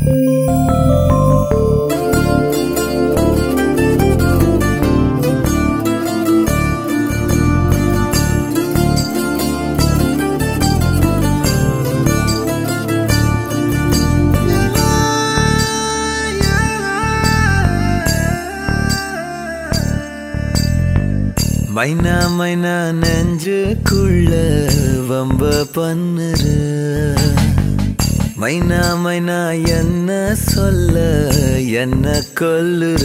மைனா மைனா நெஞ்சுக்குள்ள வம்ப பண்ணுற மைனா மைனா என்ன சொல்ல என்ன கொல்லுற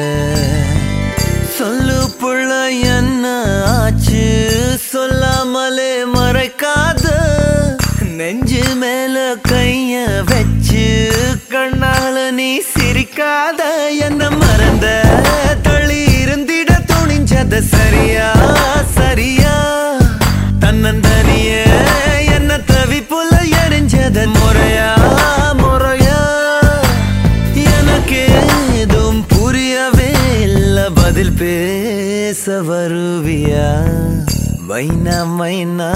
சொல்லு புள்ள என்ன ஆச்சு சொல்லாமலே மறைக்காத நெஞ்சு மேல கைய வச்சு கண்ணால நீ சிரிக்காத என்ன மறந்த தள்ளி இருந்திட துணிஞ்சத சரியா சரியா தன்னந்தனிய என்ன தவிப்புல எரிஞ்சத முறையா முறையா எனக்கு ஏதும் புரியவே இல்ல பதில் பேச வருவியா மைனா மைனா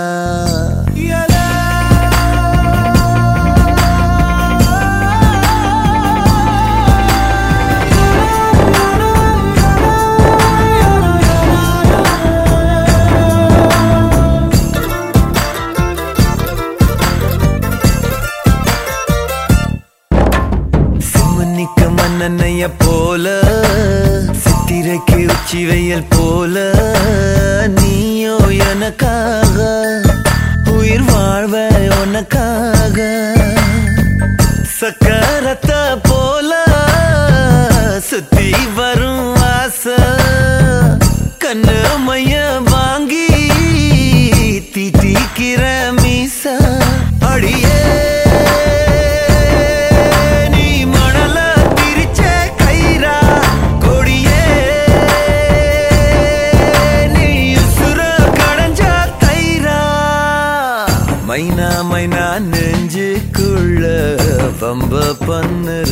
சிம்மன்னிக்க மன்னனைய போல சித்திரைக்கு உச்சி வெயில் போல நீயோ எனக்காக உயிர் வாழ்வ உனக்காக சக்கரத்தை போல சுத்தி வரும் ஆசை கண்ணு மைய வாங்கி தீட்டிக்கிற மீச அடியே நீ மணல பிரிச்ச கயிறா கொடியே நீ உசுர கடைஞ்ச தயிரா மைனா மைனா நெஞ்சுக்குள்ள வம்ப பண்ணுற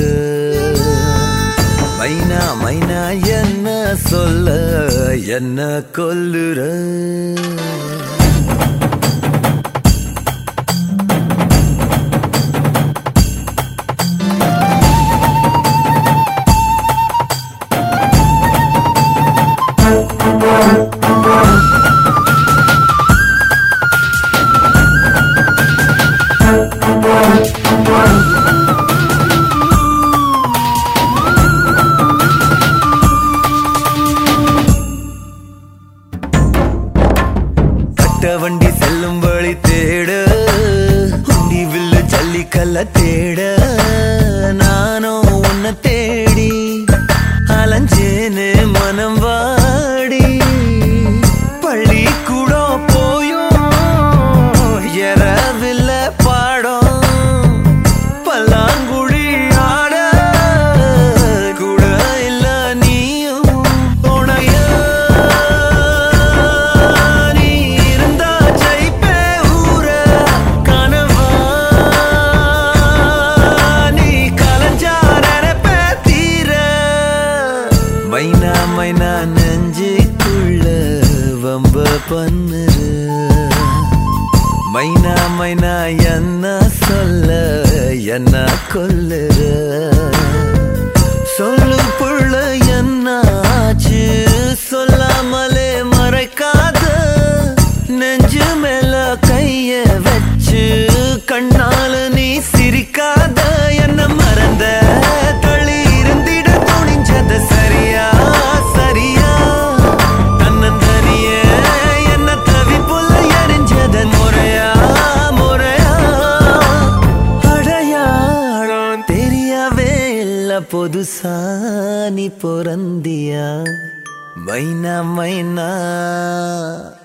மைனா மைனா என்ன சொல்ல என்ன கொல்லுற கட்ட வண்டி செல்லும் வழி தேட உண்டி வில்லு ஜல்லிக்கல்ல தேட நானும் உன்னை தேடி அலைஞ்சேன்னு மனம் வாடி பள்ளி கூட போயும் எறவில்ல பாடம் பல்லாங்குழி ஆட கூட இல்ல நீயும் துணையா நீ இருந்தா ஜெயிப்பே ஊர கனவா நீ கலைஞ்சா நினைப்பே தீர மைனா மைனா நெஞ்சுக்குள்ள வம்ப பண்ணுற மைனா மைனா என்ன சொல்ல என்ன கொல்லுற சொல்லு புள்ள என்ன ஆச்சு சொல்லாமலே மறைக்காத நெஞ்சு மேல கைய வச்சு கண்ணால நீ சிரிக்காத என்ன மறந்த தள்ளி இருந்திட துணிஞ்சத சரியா சரியா தன்னந்தனிய என்ன தவிப்புல எரிஞ்சத முறையா முறையா அடையாளம் தெரியவே இல்ல பொதுசா நீ பொறந்தியா மைனா மைனா